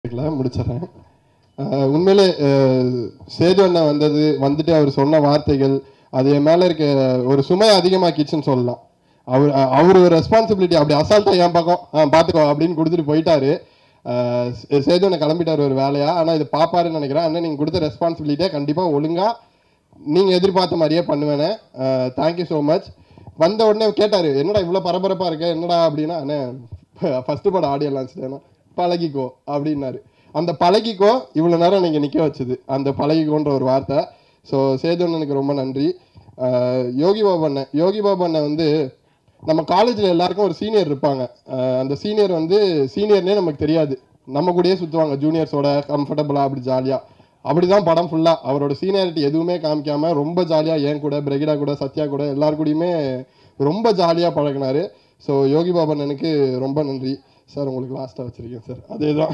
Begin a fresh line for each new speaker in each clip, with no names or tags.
கேட்கல முடிச்சிடுறேன் அஹ் உண்மையிலே அஹ் சேது அண்ணன் வந்தது வந்துட்டு அவர் சொன்ன வார்த்தைகள் அது என் மேலே இருக்க ஒரு சுமையை அதிகமாக்கிடுச்சுன்னு சொல்லலாம் அவர் அஹ் அவர் ஒரு ரெஸ்பான்சிபிலிட்டி அப்படி அசால்ட்டா என் பக்கம் ஆ பார்த்துக்கோ அப்படின்னு கொடுத்துட்டு போயிட்டாரு அஹ் சே- சேது அண்ணன் கிளம்பிட்டார் ஒரு வேலையா ஆனால் இது பாப்பாருன்னு நினைக்கிறேன் அண்ணன் நீங்கள் கொடுத்த ரெஸ்பான்சிபிலிட்டியை கண்டிப்பாக ஒழுங்காக நீங்கள் எதிர்பார்த்த மாதிரியே பண்ணுவேனே தேங்க்யூ ஸோ மச் வந்த உடனே கேட்டார் என்னடா இவ்வளோ பரபரப்பாக இருக்க என்னடா அப்படின்னா அண்ணே ஃபஸ்ட்டு படம் ஆடியோ லான்ச் பழகிக்கோ அப்படின்னாரு அந்த பழகிக்கோ இவ்வளோ நேரம் நீங்கள் நிற்க வச்சது அந்த பழகிக்கோன்ற ஒரு வார்த்தை ஸோ சேதுவண்ணனுக்கு ரொம்ப நன்றி அஹ் யோகி பாபு அண்ணன் யோகி பாபு அண்ணன் வந்து நம்ம காலேஜில் எல்லாருக்கும் ஒரு சீனியர் இருப்பாங்க அஹ் அந்த சீனியர் வந்து சீனியர்னே நமக்கு தெரியாது நம்ம கூடயே சுற்றுவாங்க ஜூனியர்ஸோட கம்ஃபர்டபுளாக அப்படி ஜாலியாக அப்படிதான் படம் ஃபுல்லாக அவரோட சீனியாரிட்டி எதுவுமே காமிக்காம ரொம்ப ஜாலியாக என் கூட பிரகிடா கூட சத்யா கூட எல்லார் கூடயுமே ரொம்ப ஜாலியாக பழகினாரு ஸோ யோகி பாபா அண்ணனுக்கு ரொம்ப நன்றி சார் உங்களுக்கு லாஸ்ட்டாக வச்சுருக்கேன் சார் அதே தான்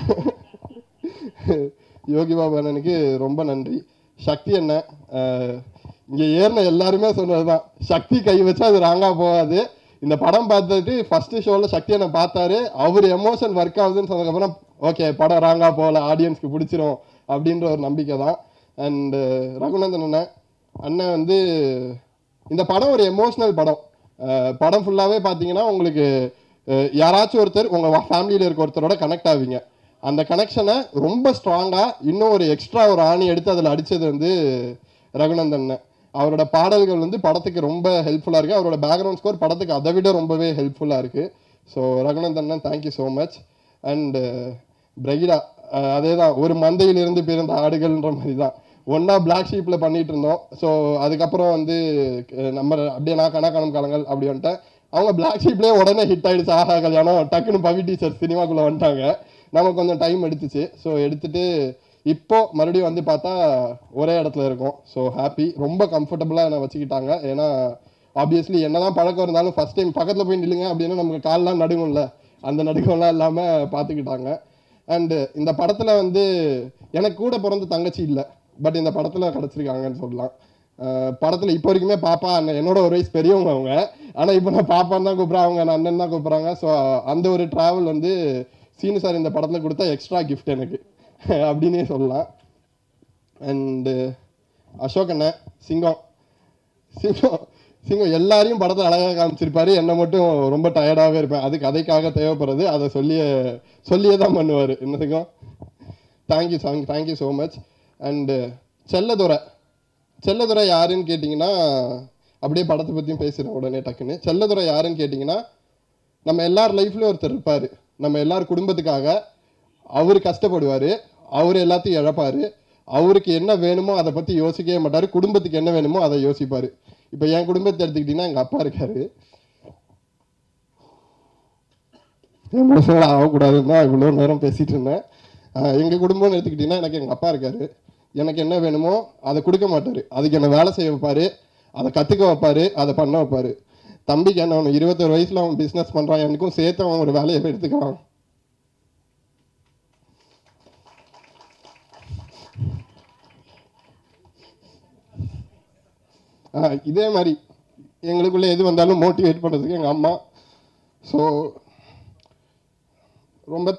யோகி பாபா அண்ணனுக்கு ரொம்ப நன்றி சக்தி அண்ணன் இங்கே ஏறின எல்லாருமே சொன்னது தான் சக்தி கை வச்சா அது ராங்கா போகாது இந்த படம் பார்த்துட்டு ஃபர்ஸ்ட் ஷோவில் சக்தி அண்ணன் பார்த்தாரு அவர் எமோஷன் ஒர்க் ஆகுதுன்னு சொன்னதுக்கப்புறம் ஓகே படம் ராங்கா போகல ஆடியன்ஸ்க்கு பிடிச்சிரும் அப்படின்ற ஒரு நம்பிக்கை தான் அண்டு ரகுநந்தன் அண்ணன் அண்ணன் வந்து இந்த படம் ஒரு எமோஷ்னல் படம் அஹ் படம் ஃபுல்லாகவே பார்த்தீங்கன்னா உங்களுக்கு அஹ் யாராச்சும் ஒருத்தர் உங்கள் ஃபேமிலியில் இருக்க ஒருத்தரோட கனெக்ட் ஆவீங்க அந்த கனெக்ஷனை ரொம்ப ஸ்ட்ராங்காக இன்னும் ஒரு எக்ஸ்ட்ரா ஒரு ஆணி எடுத்து அதில் அடித்தது வந்து ரகுநந்தன் அண்ணன். அவரோட பாடல்கள் வந்து படத்துக்கு ரொம்ப ஹெல்ப்ஃபுல்லாக இருக்குது அவரோட பேக்ரவுண்ட் ஸ்கோர் படத்துக்கு அதை விட ரொம்பவே ஹெல்ப்ஃபுல்லாக இருக்குது so Raghunandan thank you so much and Brigida ah அதே தான் ஒரு மந்தையிலிருந்து பிறந்த ஆடுகள்ன்ற மாதிரி தான் ஒன்றா பிளாக் ஷீப்பில் பண்ணிட்டு இருந்தோம் ஸோ அதுக்கப்புறம் வந்து அஹ் நம்ம அப்படியே நான் கணக்கானம் காலங்கள் அப்படி வந்துட்டேன் அவங்க பிளாக் ஷீப்லேயே உடனே ஹிட் ஆயிடுச்சு ஆஹா கல்யாணம் டக்குன்னு பவி டீச்சர் சினிமாக்குள்ளே வந்துட்டாங்க நமக்கு கொஞ்சம் டைம் எடுத்துச்சு ஸோ எடுத்துட்டு இப்போ மறுபடியும் வந்து பார்த்தா ஒரே இடத்துல இருக்கோம் ஸோ ஹாப்பி ரொம்ப கம்ஃபர்டபுளாக என்னை வச்சுக்கிட்டாங்க ஏன்னா ஆப்வியஸ்லி என்னதான் பழக்கம் இருந்தாலும் ஃபர்ஸ்ட் டைம் பக்கத்தில் போய் நில்லுங்க அப்படின்னா நமக்கு கால்லாம் நடுங்கும்ல அந்த நடுக்கம்லாம் இல்லாமல் பார்த்துக்கிட்டாங்க அண்டு இந்த படத்தில் வந்து எனக்கு கூட பிறந்த தங்கச்சி இல்லை பட் இந்த படத்தில் கிடச்சிருக்காங்கன்னு சொல்லலாம் படத்தில் இப்போ வரைக்குமே பாப்பா அண்ணன் என்னோட ஒரு வயசு பெரியவங்க அவங்க ஆனால் இப்போ நான் பாப்பான்னு தான் கூப்பிட்றேன் அவங்க நான் அண்ணன் தான் கூப்பிட்றாங்க ஸோ அந்த ஒரு ட்ராவல் வந்து சீனு சார் இந்த படத்தில் கொடுத்த எக்ஸ்ட்ரா கிஃப்ட் எனக்கு அப்படின்னே சொல்லலாம் அண்டு அசோக் அண்ணன் சிங்கம் சிங்கம் சிங்கம் எல்லாரையும் படத்தில் அழகாக காமிச்சிருப்பாரு என்னை மட்டும் ரொம்ப டயர்டாகவே இருப்பேன் அது கதைக்காக தேவைப்படுறது அதை சொல்லியே சொல்லியே தான் பண்ணுவார் என்ன சிங்கம் thank you song thank you so much and Selladurai Selladurai யாருன்னு கேட்டிங்கன்னா அப்படியே படத்தை பற்றியும் பேசுகிறேன் உடனே டக்குன்னு செல்லதுரை யாருன்னு கேட்டிங்கன்னா நம்ம எல்லார் லைஃப்லையும் ஒருத்தர் இருப்பார் நம்ம எல்லார் குடும்பத்துக்காக அவர் கஷ்டப்படுவார் அவர் எல்லாத்தையும் இழப்பார் அவருக்கு என்ன வேணுமோ அதை பற்றி யோசிக்கவே மாட்டார் குடும்பத்துக்கு என்ன வேணுமோ அதை யோசிப்பார் இப்போ என் குடும்பத்தை எடுத்துக்கிட்டிங்கன்னா எங்கள் அப்பா இருக்காரு எமோஷனல் ஆகக்கூடாதுன்னு தான் இவ்வளோ நேரம் பேசிகிட்டு இருந்தேன் எங்கள் குடும்பம்னு எடுத்துக்கிட்டிங்கன்னா எனக்கு எங்கள் அப்பா இருக்காரு எனக்கு என்ன வேணுமோ அதை கொடுக்க மாட்டார் அதுக்கு என்ன வேலை செய்ய வைப்பார் அதை கற்றுக்க வைப்பார் அதை பண்ண வைப்பார் தம்பிக்கு என்ன அவன் இருபத்தொரு வயசில் அவன் பிஸ்னஸ் பண்ணுறான் எனக்கும் சேர்த்து அவன் ஒரு வேலையை எடுத்துக்கிறான் ஆ, இதே மாதிரி எங்களுக்குள்ள எது வந்தாலும் மோட்டிவேட் பண்ணுறதுக்கு எங்கள் அம்மா ஸோ ரொம்ப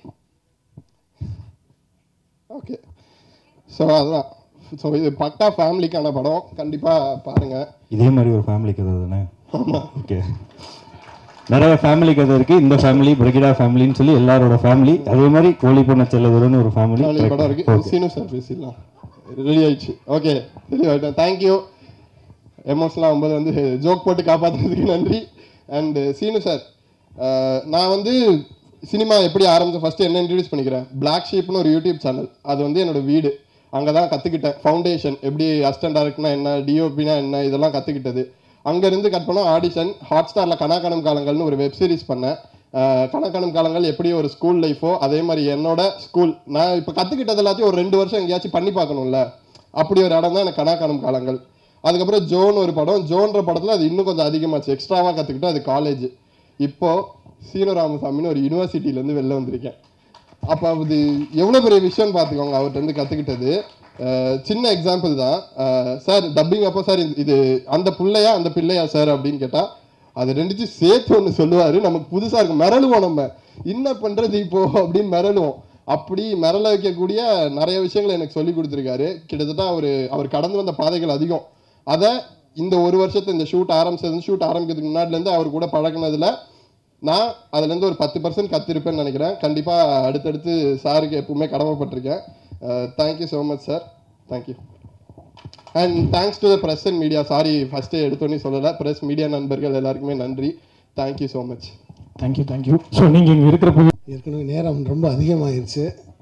ஓகே ஸோ அதுதான் ஸோ இது பக்கா ஃபேமிலிக்கான படம் கண்டிப்பாக பாருங்கள்
இதே மாதிரி ஒரு ஃபேமிலி கதை தானே ஓகே நிறைய ஃபேமிலி கதை இருக்கு இந்த ஃபேமிலி பிரகிடா ஃபேமிலின்னு சொல்லி எல்லாரோட ஃபேமிலி அதே மாதிரி கோழி பொண்ண செல்லதுரன்னு ஒரு ஃபேமிலி
நாளைக்கு படம் இருக்கு சீனு சார் பேசிடலாம் ரெடி ஆயிடுச்சு ஓகே ரெடி ஆகிட்டேன் தேங்க்யூ எமோஷனலாக ஆகும்போது வந்து ஜோக் போட்டு காப்பாற்றுறதுக்கு நன்றி அண்டு சீனு சார் நான் வந்து சினிமா எப்படி ஆரம்பிச்சேன் ஃபஸ்ட்டு என்ன இன்ட்ரடியூஸ் பண்ணிக்கிறேன் பிளாக் ஷீப்னு ஒரு யூடியூப் சேனல் அது வந்து என்னோட வீடு அங்கே தான் கற்றுக்கிட்டேன் ஃபவுண்டேஷன் எப்படி அசிஸ்டன்ட் டேரக்டர்னா என்ன டிஓபினா என்ன இதெல்லாம் கற்றுக்கிட்டது அங்கேருந்து கட் பண்ணோம் ஆடிஷன் ஹாட் ஸ்டாரில் கனாக்கணம் காலங்கள்னு ஒரு வெப் சீரிஸ் பண்ணேன் அஹ் கணக்கணும் காலங்கள் எப்படி ஒரு ஸ்கூல் லைஃபோ அதே மாதிரி என்னோட ஸ்கூல் நான் இப்போ கற்றுக்கிட்டது எல்லாத்தையும் ஒரு ரெண்டு வருஷம் எங்கேயாச்சும் பண்ணி பார்க்கணும்ல அப்படி ஒரு இடம் தான் எனக்கு கணக்கணும் காலங்கள் அதுக்கப்புறம் ஜோன் ஒரு படம் ஜோன்ற படத்தில் அது இன்னும் கொஞ்சம் அதிகமாச்சு எக்ஸ்ட்ராவாக கற்றுக்கிட்டோம் அது காலேஜ் இப்போ சீனு ராமசாமின்னு ஒரு யூனிவர்சிட்டியிலேருந்து வெளில வந்திருக்கேன் அப்போ அது எவ்வளோ பெரிய விஷயம்னு பார்த்துக்கோங்க அவர்கிட்ட இருந்து கற்றுக்கிட்டது சின்ன எக்ஸாம்பிள் தான் சார் டப்பிங் அப்போ சார் இது அந்த பிள்ளையா அந்த பிள்ளையா சார் அப்படின்னு கேட்டால் அது ரெண்டுத்தையும் சேர்த்து ஒன்று சொல்லுவார் நமக்கு புதுசாக இருக்கும் மிரளுவோம் நம்ம என்ன பண்ணுறது இப்போ அப்படின்னு மிரளுவோம் அப்படி மிரள வைக்கக்கூடிய நிறைய விஷயங்களை எனக்கு சொல்லி கொடுத்துருக்காரு கிட்டத்தட்ட அவர் அவர் கடந்து வந்த பாதைகள் அதிகம் அதை இந்த ஒரு வருஷத்தை இந்த ஷூட் ஆரம்பிச்சது ஷூட் ஆரம்பிக்கிறதுக்கு முன்னாடிலேருந்து அவர் கூட பழகுனதுல நான் அதுலேருந்து ஒரு பத்து பர்சன்ட் கத்திருப்பேன்னு நினைக்கிறேன் கண்டிப்பாக அடுத்தடுத்து சாருக்கு எப்பவுமே கடமைப்பட்டிருக்கேன் thank you so much sir thank you and thanks to the press and media sorry first எடுத்தோன்னே சொல்லலை ப்ரெஸ் மீடியா நண்பர்கள் எல்லாருக்குமே நன்றி thank you so much
thank you thank you so நீங்கள் இங்கே இருக்கிறப்போ
ஏற்கனவே நேரம் ரொம்ப அதிகமாயிருச்சு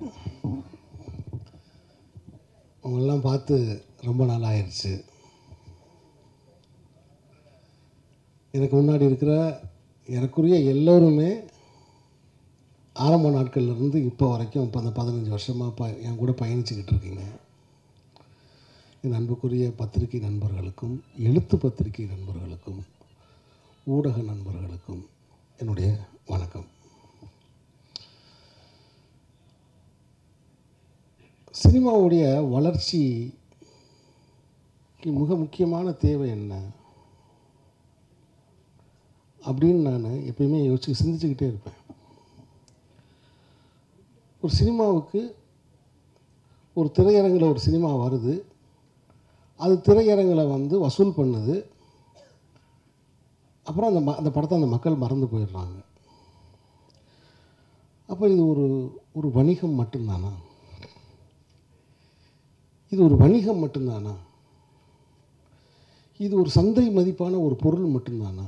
அவங்களெல்லாம் பார்த்து ரொம்ப நாள் ஆயிடுச்சு எனக்கு முன்னாடி இருக்கிற எனக்குரிய எல்லோருமே ஆரம்ப நாட்கள்ல இருந்து இப்போ வரைக்கும் இப்போ அந்த பதினஞ்சு வருஷமாக ப என் கூட பயணிச்சுக்கிட்டு இருக்கீங்க என் அன்புக்குரிய பத்திரிகை நண்பர்களுக்கும் எழுத்து பத்திரிகை நண்பர்களுக்கும் ஊடக நண்பர்களுக்கும் என்னுடைய வணக்கம் சினிமாவுடைய வளர்ச்சிக்கு மிக முக்கியமான தேவை என்ன அப்படின்னு நான் எப்பயுமே யோசிச்சு சிந்திச்சுக்கிட்டே இருப்பேன் ஒரு சினிமாவுக்கு ஒரு திரையரங்கில் ஒரு சினிமா வருது அது திரையரங்கில் வந்து வசூல் பண்ணுது அப்புறம் அந்த ம அந்த படத்தை அந்த மக்கள் மறந்து போயிடுறாங்க அப்போ இது ஒரு ஒரு வணிகம் மட்டும்தானா இது ஒரு வணிகம் மட்டும்தானா இது ஒரு சந்தை மதிப்பான ஒரு பொருள் மட்டும்தானா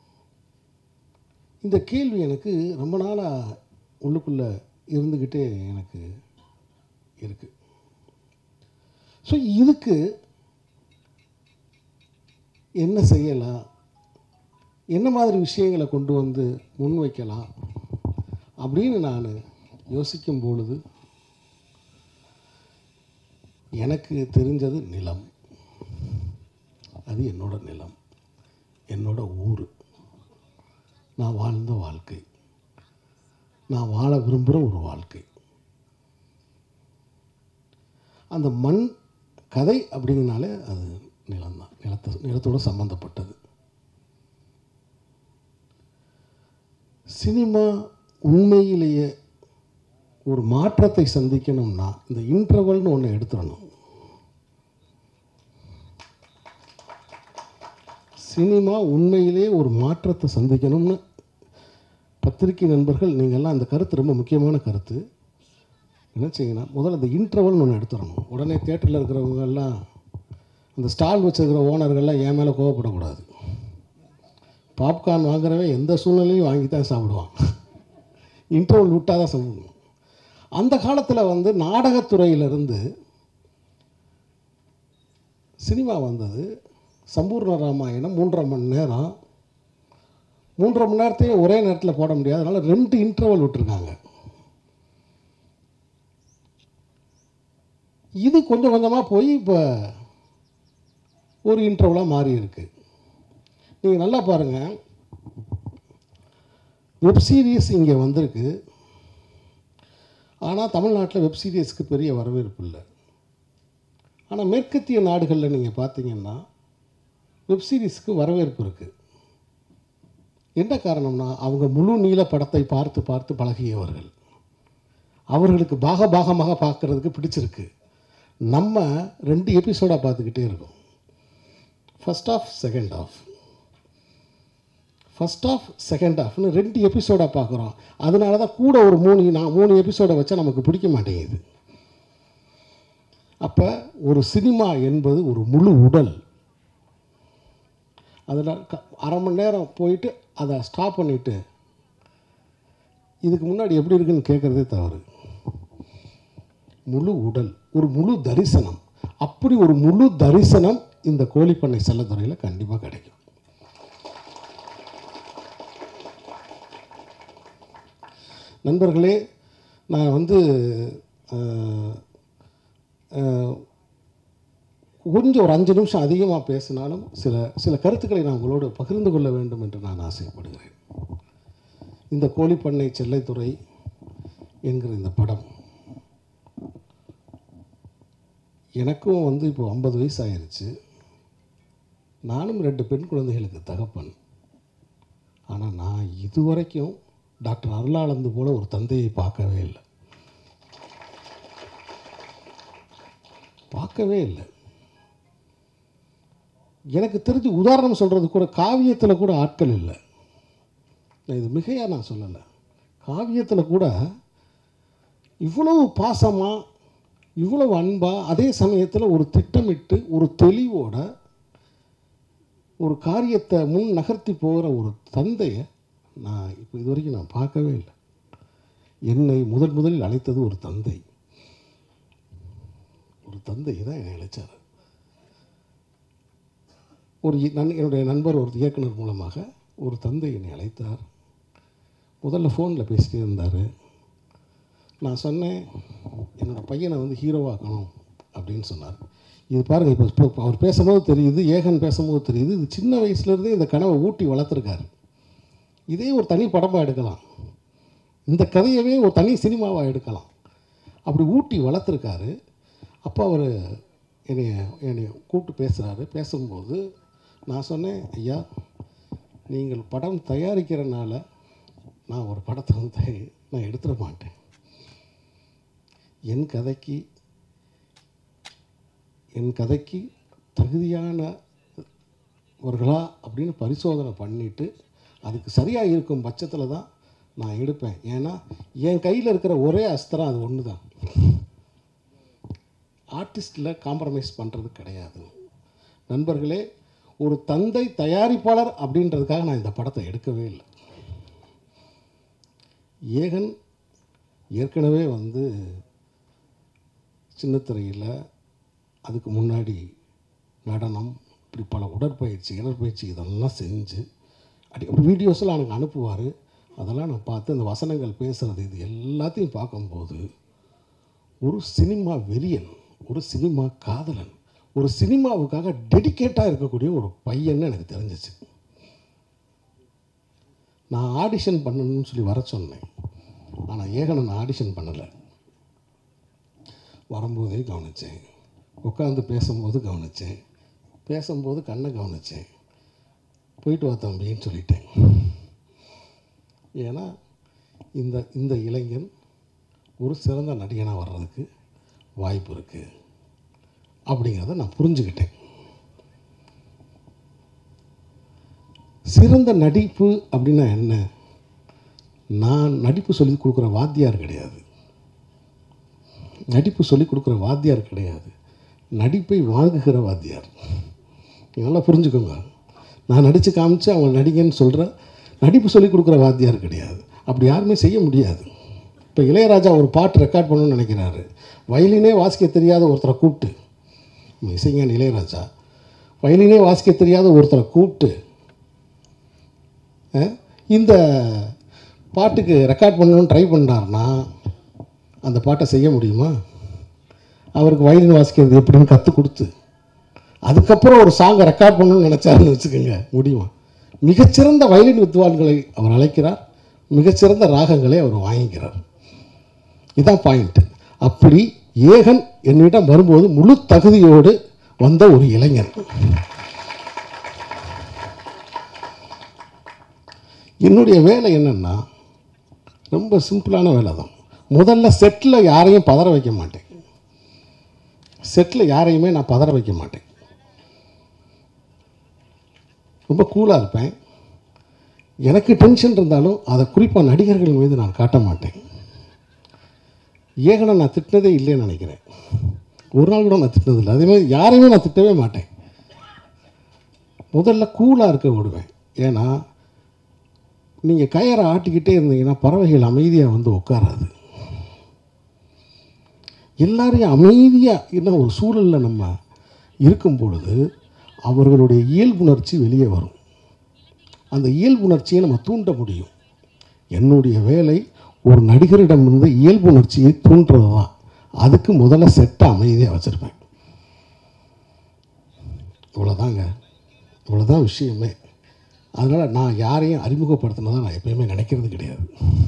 இந்த கேள்வி எனக்கு ரொம்ப நாளாக உள்ளுக்குள்ளே இருந்துக்கிட்டே எனக்கு இருக்குது ஸோ இதுக்கு என்ன செய்யலாம் என்ன மாதிரி விஷயங்களை கொண்டு வந்து முன்வைக்கலாம் அப்படின்னு நான் யோசிக்கும் பொழுது எனக்கு தெரிஞ்சது நிலம் அது என்னோட நிலம் என்னோட ஊர் நான் வாழ்ந்த வாழ்க்கை நான் வாழ விரும்புகிற ஒரு வாழ்க்கை அந்த மண் கதை அப்படிங்கனாலே அது நிலம்தான் நிலத்தை நிலத்தோடு சம்மந்தப்பட்டது சினிமா உண்மையிலேயே ஒரு மாற்றத்தை சந்திக்கணும்னா இந்த இன்டர்வல்னு ஒன்று எடுத்துடணும் சினிமா உண்மையிலே ஒரு மாற்றத்தை சந்திக்கணும்னு பத்திரிகை நண்பர்கள் நீங்கள்லாம் அந்த கருத்து ரொம்ப முக்கியமான கருத்து என்ன செய்யுங்கன்னா முதல்ல இந்த இன்டர்வல்னு ஒன்று எடுத்துடணும் உடனே தேட்டரில் இருக்கிறவங்க எல்லாம் இந்த ஸ்டால் வச்சுருக்கிற ஓனர்கள்லாம் என் மேலே கோவப்படக்கூடாது பாப்கார்ன் வாங்குறவன் எந்த சூழ்நிலையும் வாங்கி தான் சாப்பிடுவான் இன்டர்வல் விட்டால் தான் சாப்பிடணும் அந்த காலத்தில் வந்து நாடகத்துறையிலிருந்து சினிமா வந்தது சம்பூர்ண ராமாயணம் மூன்றரை மணி நேரம் மூன்றரை மணி நேரத்தையும் ஒரே நேரத்தில் போட முடியாது அதனால் ரெண்டு இன்டர்வல் விட்டுருக்காங்க இது கொஞ்சம் கொஞ்சமாக போய் இப்போ ஒரு இன்டர்வலாக மாறி இருக்கு நீங்கள் நல்லா பாருங்கள் வெப் சீரிஸ் இங்கே வந்திருக்கு ஆனால் தமிழ்நாட்டில் வெப் சீரிஸ்க்கு பெரிய வரவேற்பு இல்லை ஆனால் மேற்கத்திய நாடுகளில் நீங்கள் பார்த்தீங்கன்னா வெப் சீரிஸ்க்கு வரவேற்பு இருக்குது என்ன காரணம்னா அவங்க முழு நீள படத்தை பார்த்து பார்த்து பழகியவர்கள் அவர்களுக்கு பாக பாகமாக பார்க்குறதுக்கு பிடிச்சிருக்கு நம்ம ரெண்டு எபிசோடாக பார்த்துக்கிட்டே இருக்கோம் first half second half first half second ஆஃப்னு ரெண்டு எபிசோடாக பார்க்குறோம் அதனால தான் கூட ஒரு மூணு நான் மூணு எபிசோடை வச்சா நமக்கு பிடிக்க மாட்டேங்குது அப்போ ஒரு சினிமா என்பது ஒரு முழு உடல் அதில் க அரை மணி நேரம் போயிட்டு அதை ஸ்டாப் பண்ணிவிட்டு இதுக்கு முன்னாடி எப்படி இருக்குன்னு கேட்குறதே தவறு முழு உடல் ஒரு முழு தரிசனம் அப்படி ஒரு முழு தரிசனம் இந்த கோழிப்பண்ணை செல்லத்துறையில் கண்டிப்பாக கிடைக்கும் நண்பர்களே நான் வந்து அஹ், அஹ், கொஞ்சம் ஒரு அஞ்சு நிமிஷம் அதிகமாக பேசினாலும் சில சில கருத்துக்களை நான் உங்களோடு பகிர்ந்து கொள்ள வேண்டும் என்று நான் ஆசைப்படுகிறேன் இந்த கோழிப்பண்ணை செல்லைத்துறை என்கிற இந்த படம் எனக்கும் வந்து இப்போ ஐம்பது வயசு ஆயிருச்சு நானும் ரெண்டு பெண் குழந்தைகளுக்கு தகப்பன் ஆனால் நான் இதுவரைக்கும் டாக்டர் அருளானந்து போல ஒரு தந்தையை பார்க்கவே இல்லை பார்க்கவே இல்லை எனக்கு தெரிஞ்சு உதாரணம் சொல்கிறது கூட காவியத்தில் கூட ஆட்கள் இல்லை நான் இது மிகையாக நான் சொல்லலை காவியத்தில் கூட இவ்வளவு பாசமாக இவ்வளவு அன்பாக அதே சமயத்தில் ஒரு திட்டமிட்டு ஒரு தெளிவோட ஒரு காரியத்தை முன் நகர்த்தி போகிற ஒரு தந்தையை நான் இப்போ இது வரைக்கும் நான் பார்க்கவே இல்லை என்னை முதல் முதலில் அழைத்தது ஒரு தந்தை ஒரு தந்தை தான் என்னை அழைச்சார் ஒரு இ- நன் என்னுடைய நண்பர் ஒரு இயக்குனர் மூலமாக ஒரு தந்தை என்னை அழைத்தார் முதல்ல ஃபோனில் பேசிட்டே இருந்தார் நான் சொன்னேன் என்னோட பையனை வந்து ஹீரோவாக்கணும் அப்படின்னு சொன்னார் இது பாருங்கள் இப்போ இப்போ அவர் பேசும்போது தெரியுது ஏகன் பேசும்போது தெரியுது இது சின்ன வயசுலேருந்தே இந்த கனவை ஊட்டி வளர்த்துருக்காரு இதே ஒரு தனி படமாக எடுக்கலாம் இந்த கதையவே ஒரு தனி சினிமாவாக எடுக்கலாம் அப்படி ஊட்டி வளர்த்துருக்காரு அப்போ அவர் என்னைய என்னை கூப்பிட்டு பேசுகிறாரு பேசும்போது நான் சொன்னேன் ஐயா நீங்கள் படம் தயாரிக்கிறனால நான் ஒரு படத்தை வந்து நான் எடுத்துட மாட்டேன் என் கதைக்கு என் கதைக்கு தகுதியானவர்களா அப்படின்னு பரிசோதனை பண்ணிவிட்டு அதுக்கு சரியாக இருக்கும் பட்சத்தில் தான் நான் எடுப்பேன் ஏன்னா என் கையில் இருக்கிற ஒரே அஸ்திரம் அது ஒன்று தான் ஆர்டிஸ்டில் காம்ப்ரமைஸ் பண்ணுறது கிடையாது நண்பர்களே ஒரு தந்தை தயாரிப்பாளர் அப்படின்றதுக்காக நான் இந்த படத்தை எடுக்கவே இல்லை ஏகன் ஏற்கனவே வந்து சின்னத்திரையில் அதுக்கு முன்னாடி நடனம் இப்படி பல உடற்பயிற்சி இடற்பயிற்சி இதெல்லாம் செஞ்சு அடி வீடியோஸ்லாம் எனக்கு அனுப்புவார் அதெல்லாம் நான் பார்த்து அந்த வசனங்கள் பேசுகிறது இது எல்லாத்தையும் பார்க்கும்போது ஒரு சினிமா வெறியன் ஒரு சினிமா காதலன் ஒரு சினிமாவுக்காக டெடிகேட்டாக இருக்கக்கூடிய ஒரு பையன்னு எனக்கு தெரிஞ்சிச்சு நான் ஆடிஷன் பண்ணணும்னு சொல்லி வர சொன்னேன் ஆனால் ஏகனை நான் ஆடிஷன் பண்ணலை வரும்போதே கவனித்தேன் உட்காந்து பேசும்போது கவனித்தேன் பேசும்போது கண்ணை கவனித்தேன் போயிட்டு வா தம்பின்னு சொல்லிட்டேன் ஏன்னா இந்த இந்த இளைஞன் ஒரு சிறந்த நடிகனாக வர்றதுக்கு வாய்ப்பு இருக்குது அப்படிங்கிறத நான் புரிஞ்சுக்கிட்டேன் சிறந்த நடிப்பு அப்படின்னா என்ன நான் நடிப்பு சொல்லி கொடுக்குற வாத்தியார் கிடையாது நடிப்பு சொல்லி கொடுக்குற வாத்தியார் கிடையாது நடிப்பை வாங்குகிற வாத்தியார் நீங்க நல்லா புரிஞ்சுக்கோங்க நான் நடித்து காமிச்சு அவங்க நடிகன்னு சொல்கிற நடிப்பு சொல்லி கொடுக்குற வாத்தியார் கிடையாது அப்படி யாருமே செய்ய முடியாது இப்போ இளையராஜா ஒரு பாட்டு ரெக்கார்ட் பண்ணணும்னு நினைக்கிறாரு வயலினே வாசிக்க தெரியாத ஒருத்தரை கூப்பிட்டு நம்ம இசைஞானி இளையராஜா வயலினே வாசிக்க தெரியாத ஒருத்தரை கூப்பிட்டு அஹ், இந்த பாட்டுக்கு ரெக்கார்ட் பண்ணணும்னு ட்ரை பண்ணுறாருன்னா அந்த பாட்டை செய்ய முடியுமா அவருக்கு வயலின் வாசிக்கிறது எப்படின்னு கற்றுக் கொடுத்து அதுக்கப்புறம் ஒரு சாங்கை ரெக்கார்ட் பண்ணணும்னு நினச்சாருன்னு வச்சுக்கோங்க முடியுமா மிகச்சிறந்த வயலின் வித்வான்களை அவர் அழைக்கிறார் மிகச்சிறந்த ராகங்களை அவர் வாங்கிக்கிறார் இதான் பாயிண்ட் அப்படி ஏகன் என்னிடம் வரும்போது முழு தகுதியோடு வந்த ஒரு இளைஞன் என்னுடைய வேலை என்னென்னா ரொம்ப சிம்பிளான வேலை தான் முதல்ல செட்டில் யாரையும் பதற வைக்க மாட்டேன் செட்டில் யாரையுமே நான் பதற வைக்க மாட்டேன் ரொம்ப கூலாக இருப்பேன் எனக்கு டென்ஷன் இருந்தாலும் அதை குறிப்பாக நடிகர்கள் மீது நான் காட்ட மாட்டேன் ஏகனை நான் திட்டினதே இல்லைன்னு நினைக்கிறேன் ஒரு நாள் கூட நான் திட்டினது இல்லை அதே மாதிரி யாரையுமே நான் திட்டவே மாட்டேன் முதல்ல கூலாக இருக்க விடுவேன் ஏன்னா நீங்கள் கயரை ஆட்டிக்கிட்டே இருந்தீங்கன்னா பறவைகள் அமைதியாக வந்து உட்காராது எல்லாரையும் அமைதியாக என்ன ஒரு சூழலில் நம்ம இருக்கும் பொழுது அவர்களுடைய இயல்புணர்ச்சி வெளியே வரும் அந்த இயல்புணர்ச்சியை நம்ம தூண்ட முடியும் என்னுடைய வேலை ஒரு நடிகரிடமிருந்து இயல்புணர்ச்சியை தூண்டுறது தான் அதுக்கு முதல்ல செட்டை அமைதியாக வச்சுருப்பேன் இவ்வளோதாங்க இவ்வளோதான் விஷயமே அதனால் நான் யாரையும் அறிமுகப்படுத்தினதாக நான் எப்பயுமே நினைக்கிறது கிடையாது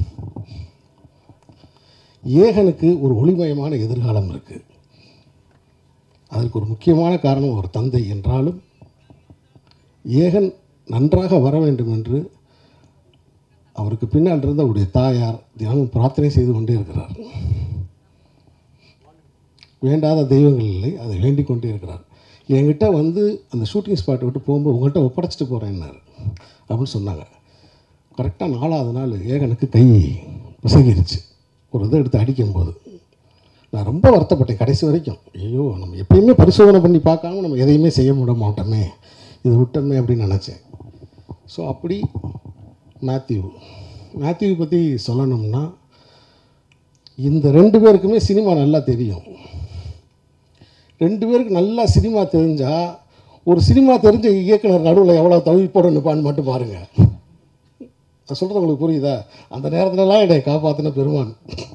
ஏகனுக்கு ஒரு ஒளிமயமான எதிர்காலம் இருக்குது அதற்கு ஒரு முக்கியமான காரணம் ஒரு தந்தை என்றாலும் ஏகன் நன்றாக வர வேண்டும் என்று அவருக்கு பின்னால் இருந்த அவருடைய தாயார் தினமும் பிரார்த்தனை செய்து கொண்டே இருக்கிறார் வேண்டாத தெய்வங்கள் இல்லை அதை வேண்டிக் கொண்டே இருக்கிறார் என்கிட்ட வந்து அந்த ஷூட்டிங் ஸ்பாட்டை விட்டு போகும்போது உங்கள்கிட்ட ஒப்படைச்சிட்டு போகிறேன்னாரு அப்படின்னு சொன்னாங்க கரெக்டாக நாலாவது நாள் ஏகனுக்கு கை பிசங்கிருச்சு ஒரு இதை எடுத்து அடிக்கும்போது நான் ரொம்ப வருத்தப்பட்டேன் கடைசி வரைக்கும் ஐயோ நம்ம எப்பயுமே பரிசோதனை பண்ணி பார்க்காம நம்ம எதையுமே செய்ய விட மாட்டோமே இதை விட்டோமே அப்படின்னு நினச்சேன் ஸோ அப்படி மேத்யூ மேத்யூ பற்றி சொல்லணும்னா இந்த ரெண்டு பேருக்குமே சினிமா நல்லா தெரியும் ரெண்டு பேருக்கு நல்லா சினிமா தெரிஞ்சால் ஒரு சினிமா தெரிஞ்ச இயக்குனர் நடுவில் எவ்வளோ தவிப்போட நிற்பான்னு மட்டும் பாருங்கள் நான் சொல்கிறது உங்களுக்கு புரியுதா அந்த நேரத்துலலாம் என்னை காப்பாற்றின பெருமான்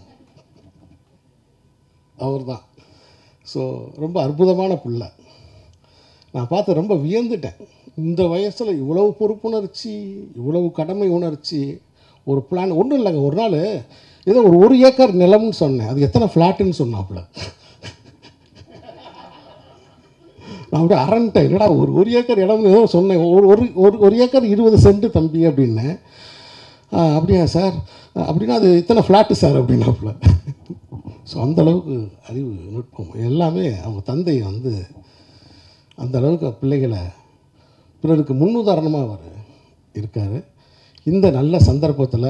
அவர் தான் ஸோ ரொம்ப அற்புதமான பிள்ளை நான் பார்த்து ரொம்ப வியந்துட்டேன் இந்த வயசில் இவ்வளவு பொறுப்புணர்ச்சி இவ்வளவு கடமை உணர்ச்சி ஒரு பிளான் ஒன்றும் இல்லைங்க ஒரு நாள் ஏதோ ஒரு ஒரு ஏக்கர் நிலம்னு சொன்னேன் அது எத்தனை ஃப்ளாட்டுன்னு சொன்னாப்புல நான் அப்படியே அரண்டேன் என்னடா ஒரு ஒரு ஏக்கர் இடம்னு ஏதோ சொன்னேன் ஒரு ஒரு ஒரு ஒரு ஏக்கர் இருபது சென்ட் தம்பி அப்படின்னேன் "ஆ, அப்படியா சார் அப்படின்னா அது இத்தனை ஃப்ளாட்டு சார் அப்படின்னாப்புல ஸோ அந்த அளவுக்கு அறிவு நுட்பம் எல்லாமே அவங்க தந்தை வந்து அந்த அளவுக்கு பிள்ளைகளை பிறருக்கு முன்னுதாரணமாக அவர் இருக்கார் இந்த நல்ல சந்தர்ப்பத்தில்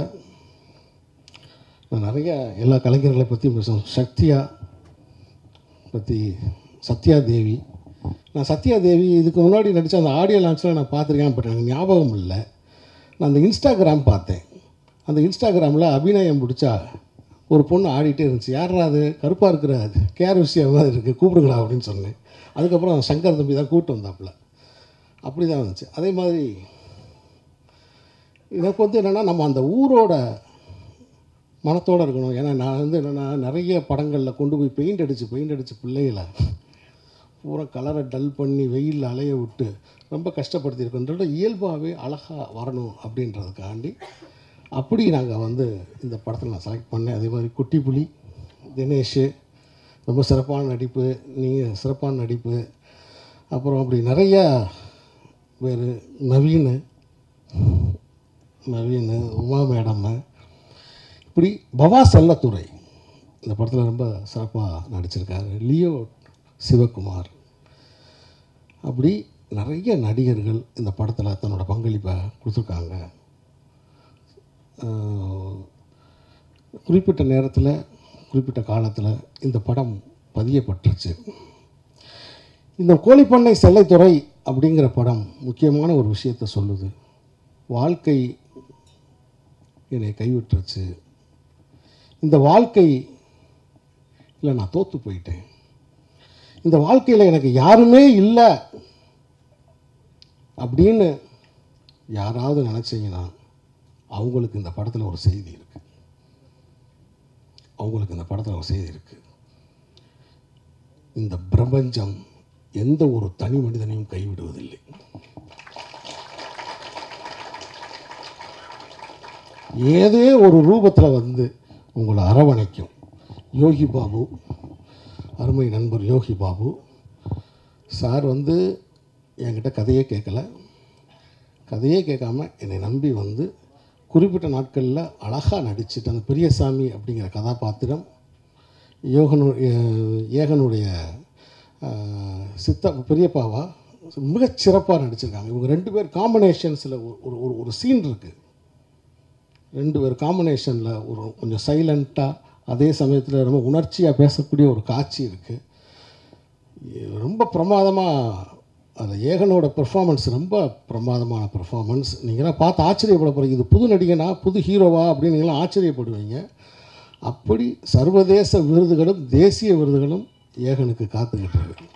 நான் நிறைய எல்லா கலைஞர்களை பற்றி பேசுவோம் சக்தியா பற்றி சத்யா தேவி நான் சத்யா தேவி இதுக்கு முன்னாடி நடித்த அந்த ஆடியோ லான்ச்சில் நான் பார்த்துருக்கேன் பட் எனக்கு ஞாபகம் இல்லை நான் அந்த இன்ஸ்டாகிராம் பார்த்தேன் அந்த இன்ஸ்டாகிராமில் அபிநயம் பிடிச்சா ஒரு பொண்ணு ஆடிட்டே இருந்துச்சு யாரா அது கருப்பாக இருக்கிற அது கேர் விஷயம் மாதிரி இருக்குது கூப்பிடுங்களா அப்படின்னு சொன்னேன் அதுக்கப்புறம் சங்கர் தம்பி தான் கூப்பிட்டு வந்தாப்புல அப்படி தான் இருந்துச்சு அதே மாதிரி எனக்கு வந்து என்னென்னா நம்ம அந்த ஊரோட மனத்தோடு இருக்கணும் ஏன்னா நான் வந்து என்னென்னா நிறைய படங்களில் கொண்டு போய் பெயிண்ட் அடித்து பெயிண்ட் அடித்து பிள்ளைகளை பூரா கலரை டல் பண்ணி வெயிலில் அலைய விட்டு ரொம்ப கஷ்டப்படுத்தியிருக்கோன்றத இயல்பாகவே அழகாக வரணும் அப்படின்றதுக்காண்டி அப்படி நாங்கள் வந்து இந்த படத்தில் நான் செலக்ட் பண்ணேன் அதே மாதிரி குட்டி புலி தினேஷ் ரொம்ப சிறப்பான நடிப்பு நீங்கள் சிறப்பான நடிப்பு அப்புறம் அப்படி நிறையா வேறு நவீன் நவீன் உமா மேடம் இப்படி பவா செல்லத்துறை இந்த படத்தில் ரொம்ப சிறப்பாக நடிச்சிருக்காரு லியோ சிவகுமார் அப்படி நிறைய நடிகர்கள் இந்த படத்தில் தன்னோட பங்களிப்பை கொடுத்துருக்காங்க ஆஹ், குறிப்பிட்ட நேரத்தில் குறிப்பிட்ட காலத்தில் இந்த படம் பதியப்பட்டுருச்சு இந்த கோழிப்பண்ணை செல்லைத்துறை அப்படிங்கிற படம் முக்கியமான ஒரு விஷயத்தை சொல்லுது வாழ்க்கை என்னை கைவிட்டுருச்சு இந்த வாழ்க்கை இல்லை நான் தோற்று போயிட்டேன் இந்த வாழ்க்கையில் எனக்கு யாருமே இல்லை அப்படின்னு யாராவது நினச்சிங்கன்னா அவங்களுக்கு இந்த படத்தில் ஒரு செய்தி இருக்குது அவங்களுக்கு இந்த படத்தில் ஒரு செய்தி இருக்குது இந்த பிரபஞ்சம் எந்த ஒரு தனி மனிதனையும் கைவிடுவதில்லை ஏதோ ஒரு ரூபத்தில் வந்து உங்களை அரவணைக்கும் யோகி பாபு அருமை நண்பர் யோகி பாபு சார் வந்து என்கிட்ட கதையே கேட்கல கதையே கேட்காம என்னை நம்பி வந்து குறிப்பிட்ட நாட்களில் அழகாக நடிச்சிட்டு அந்த பெரியசாமி அப்படிங்கிற கதாபாத்திரம் யோகனு ஏ- ஏகனுடைய ஆஹ், சித்த பெரியப்பாவா மிகச் சிறப்பாக நடிச்சிருக்காங்க இவங்க ரெண்டு பேர் காம்பினேஷன்ஸில் ஒரு ஒரு ஒரு சீன் இருக்குது ரெண்டு பேர் காம்பினேஷனில் ஒரு கொஞ்சம் சைலண்ட்டாக அதே சமயத்தில் ரொம்ப உணர்ச்சியாக பேசக்கூடிய ஒரு காட்சி இருக்குது ரொம்ப பிரமாதமாக அதில் ஏகனோட பெர்ஃபார்மன்ஸ் ரொம்ப பிரமாதமான பெர்ஃபார்மன்ஸ் நீங்களாம் பார்த்து ஆச்சரியப்பட போகிறீங்க இது புது நடிகனா புது ஹீரோவா அப்படின்னு நீங்களாம் ஆச்சரியப்படுவீங்க அப்படி சர்வதேச விருதுகளும் தேசிய விருதுகளும் ஏகனுக்கு காத்துக்கிட்டு இருக்கு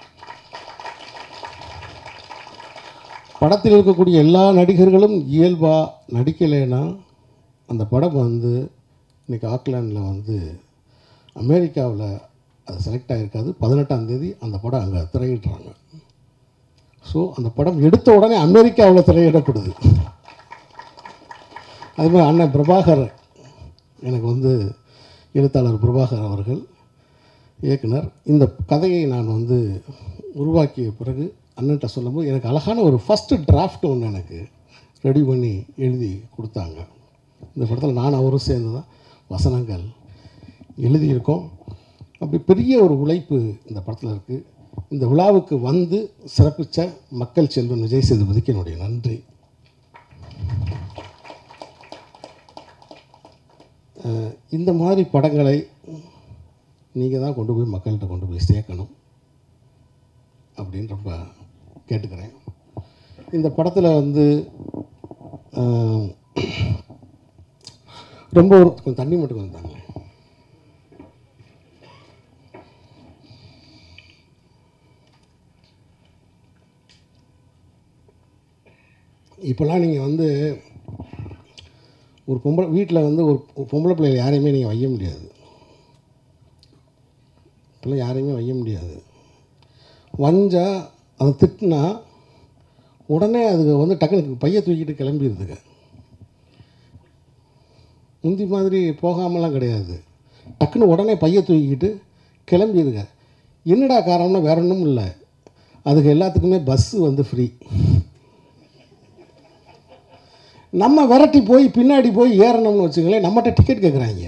படத்தில் இருக்கக்கூடிய எல்லா நடிகர்களும் இயல்பாக நடிக்கலைன்னா அந்த படம் வந்து இன்றைக்கி ஆக்லாண்டில் வந்து அமெரிக்காவில் அது செலக்ட் ஆகிருக்காது பதினெட்டாம் தேதி அந்த படம் அங்கே திரையிடுறாங்க ஸோ அந்த படம் எடுத்த உடனே அமெரிக்காவில் திரையிடப்படுது அதே மாதிரி அண்ணன் பிரபாகர் எனக்கு வந்து எழுத்தாளர் பிரபாகர் அவர்கள் இயக்குனர் இந்த கதையை நான் வந்து உருவாக்கிய பிறகு அண்ணன்ட்ட சொல்லும்போது எனக்கு அழகான ஒரு ஃபஸ்ட்டு டிராஃப்ட் ஒன்று எனக்கு ரெடி பண்ணி எழுதி கொடுத்தாங்க இந்த படத்தில் நான் அவரும் சேர்ந்து தான் வசனங்கள் எழுதியிருக்கோம் அப்படி பெரிய ஒரு உழைப்பு இந்த படத்தில் இருக்குது இந்த விழாவுக்கு வந்து சிறப்பித்த மக்கள் செல்வன் விஜய் சேதுபதிக்கு என்னுடைய நன்றி அஹ் இந்த மாதிரி படங்களை நீங்கள் தான் கொண்டு போய் மக்கள்கிட்ட கொண்டு போய் சேர்க்கணும் அப்படின்னு ரொம்ப கேட்டுக்கிறேன் இந்த படத்தில் வந்து அஹ், ரொம்ப ஒரு கொஞ்சம் தண்ணி மட்டும் கொஞ்சம் தாங்க இப்போல்லாம் நீங்கள் வந்து ஒரு பொம்பளை வீட்டில் வந்து ஒரு ஒரு பொம்பளை பிள்ளைகள் யாரையுமே நீங்கள் வைய முடியாது இப்போல்லாம் யாரையுமே வைய முடியாது வஞ்சா அதை திட்டினா உடனே அதுக்கு வந்து டக்குனு பைய தூக்கிட்டு கிளம்பிடுதுங்க முந்தி மாதிரி போகாமலாம் கிடையாது டக்குன்னு உடனே பைய தூக்கிக்கிட்டு கிளம்பிடுங்க என்னடா காரணம்னா வேற ஒன்றும் இல்லை அதுக்கு எல்லாத்துக்குமே பஸ்ஸு வந்து ஃப்ரீ நம்ம விரட்டி போய் பின்னாடி போய் ஏறணும்னு வச்சுங்களேன் நம்மகிட்ட டிக்கெட் கேட்குறாங்க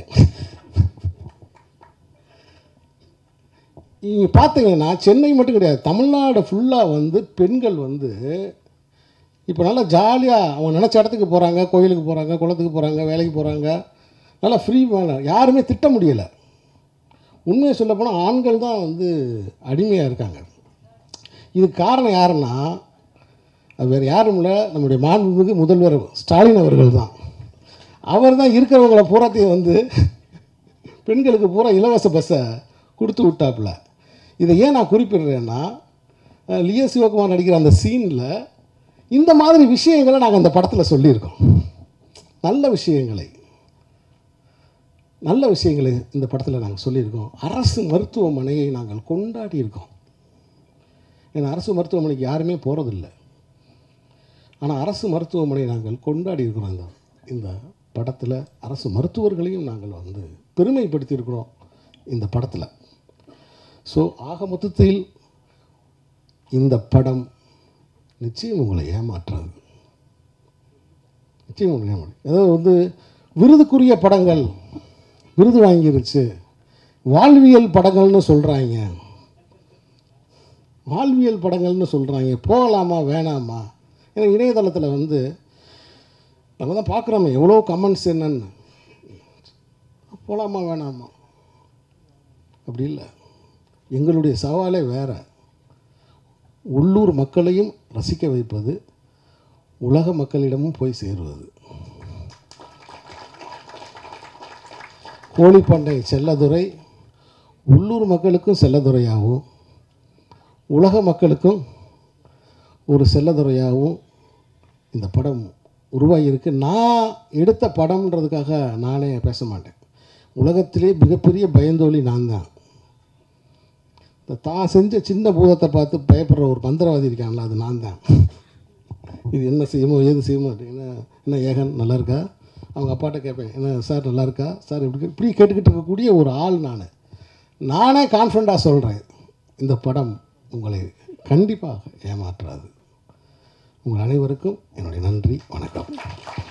நீங்கள் பார்த்தீங்கன்னா சென்னை மட்டும் கிடையாது தமிழ்நாடு ஃபுல்லாக வந்து பெண்கள் வந்து இப்போ நல்லா ஜாலியாக அவங்க நினச்ச இடத்துக்கு போகிறாங்க கோயிலுக்கு போகிறாங்க குளத்துக்கு போகிறாங்க வேலைக்கு போகிறாங்க நல்லா ஃப்ரீ மேலே யாருமே திட்ட முடியலை உண்மையை சொல்லப்போனால் ஆண்கள் தான் வந்து அடிமையாக இருக்காங்க இதுக்கு காரணம் யாருன்னா அது வேறு யாரும் இல்லை நம்முடைய மாண்புமிகு முதல்வர் ஸ்டாலின் அவர்கள் தான் அவர் தான் இருக்கிறவங்கள பூராத்தையும் வந்து பெண்களுக்கு பூரா இலவச பஸ்ஸை கொடுத்து விட்டாப்புல இதை ஏன் நான் குறிப்பிடுறேன்னா அஹ், லியோ சிவகுமார் நடிக்கிற அந்த சீனில் இந்த மாதிரி விஷயங்களை நாங்கள் அந்த படத்தில் சொல்லியிருக்கோம் நல்ல விஷயங்களை நல்ல விஷயங்களை இந்த படத்தில் நாங்கள் சொல்லியிருக்கோம் அரசு மருத்துவமனையை நாங்கள் கொண்டாடி இருக்கோம் ஏன்னா அரசு மருத்துவமனைக்கு யாருமே போகிறதில்ல ஆனால் அரசு மருத்துவமனை நாங்கள் கொண்டாடி இருக்கிறோம் இந்த இந்த படத்தில் அரசு மருத்துவர்களையும் நாங்கள் வந்து பெருமைப்படுத்தியிருக்கிறோம் இந்த படத்தில் ஸோ ஆக மொத்தத்தில் இந்த படம் நிச்சயம் உங்களை ஏமாற்றாது நிச்சயம் உங்களை ஏமாற்று அதாவது வந்து விருதுக்குரிய படங்கள் விருது வாங்கிருச்சு வாழ்வியல் படங்கள்னு சொல்கிறாங்க வாழ்வியல் படங்கள்னு சொல்கிறாங்க போகலாமா வேணாமா ஏன்னா இணையதளத்தில் வந்து நம்ம தான் பார்க்குறோமே எவ்வளோ கமெண்ட்ஸ் என்னன்னு போகலாமா வேணாமா அப்படி இல்லை எங்களுடைய சவாலே வேறு உள்ளூர் மக்களையும் ரசிக்க வைப்பது உலக மக்களிடமும் போய் சேருவது கோழிப்பண்டை செல்லதுரை உள்ளூர் மக்களுக்கும் செல்லதுரையாகவும் உலக மக்களுக்கும் ஒரு செல்லதுரையாகவும் இந்த படம் உருவாகியிருக்கு நான் எடுத்த படம்ன்றதுக்காக நானே பேச மாட்டேன் உலகத்திலே மிகப்பெரிய பயந்தோலி நான் தான் இந்த தான் செஞ்ச சின்ன பூதத்தை பார்த்து பயப்படுற ஒரு மந்திரவாதி இருக்காங்களா அது நான் தான் இது என்ன செய்யுமோ ஏது செய்யுமோ என்ன என்ன ஏகன் நல்லா இருக்கா அவங்க அப்பாட்ட கேட்பேன் என்ன சார் நல்லா இருக்கா சார் இப்படி இப்படி கேட்டுக்கிட்டு இருக்கக்கூடிய ஒரு ஆள் நான் நானே கான்ஃபிடண்ட்டாக சொல்கிறேன் இந்த படம் உங்களை கண்டிப்பாக ஏமாற்றாது உங்கள் அனைவருக்கும் என்னுடைய நன்றி வணக்கம்